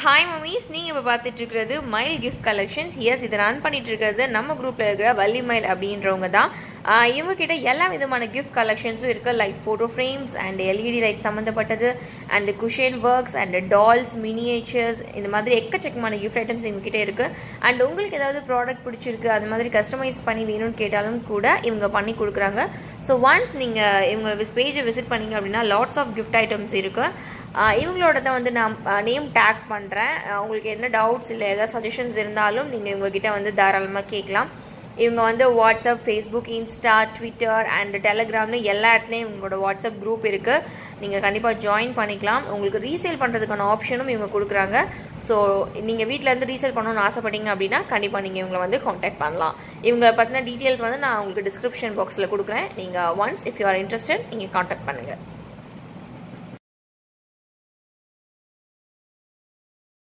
hi mummy's நீங்கள் இப்போ பார்த்துட்டு இருக்கிறது மைல் கிஃப்ட் கலெக்ஷன்ஸ் எஸ் இதை ரன் பண்ணிட்டு இருக்கிறது நம்ம குரூப்பில் இருக்கிற வள்ளி மைல் அப்படின்றவங்க தான் ஆஹ் இவங்க கிட்ட எல்லா விதமான கிஃப்ட் கலெக்ஷன்ஸும் இருக்குது like photo frames and LED light சம்மந்தப்பட்டது and cushion works and dolls miniatures இந்த மாதிரி எக்கச்சக்கமான கிஃப்ட் ஐட்டம்ஸ் இவங்க கிட்ட இருக்குது அண்ட் உங்களுக்கு ஏதாவது ப்ராடக்ட் பிடிச்சிருக்கு அது மாதிரி கஸ்டமைஸ் பண்ணி வேணும்னு கேட்டாலும் கூட இவங்க பண்ணி கொடுக்குறாங்க ஸோ ஒன்ஸ் நீங்கள் இவங்க பேஜை விசிட் பண்ணீங்க அப்படின்னா லாட்ஸ் ஆஃப் கிஃப்ட் ஐட்டம்ஸ் இருக்குது ஆஹ் இவங்களோட தான் வந்து நான் நேம் டேக் பண்ணுறேன் உங்களுக்கு என்ன டவுட்ஸ் இல்லை ஏதாவது சஜஷன்ஸ் இருந்தாலும் நீங்கள் இவங்ககிட்ட வந்து தாராளமாக கேட்கலாம் இவங்க வந்து WhatsApp Facebook Insta Twitter and டெலகிராம்னு எல்லா இடத்துலையும் இவங்களோட வாட்ஸ்அப் குரூப் இருக்குது நீங்கள் கண்டிப்பாக ஜாயின் பண்ணிக்கலாம் உங்களுக்கு ரீசேல் பண்ணுறதுக்கான ஆப்ஷனும் இவங்க கொடுக்குறாங்க ஸோ நீங்கள் வீட்டிலேருந்து ரீசேல் பண்ணணும்னு ஆசைப்பட்டீங்க அப்படின்னா கண்டிப்பாக நீங்கள் இவங்களை வந்து காண்டாக்ட் பண்ணலாம் இவங்களை பற்றின டீட்டெயில்ஸ் வந்து நான் உங்களுக்கு டிஸ்கிரிப்ஷன் பாக்ஸில் கொடுக்குறேன் நீங்கள் once if you are interested நீங்கள் காண்டாக்ட் பண்ணுங்கள்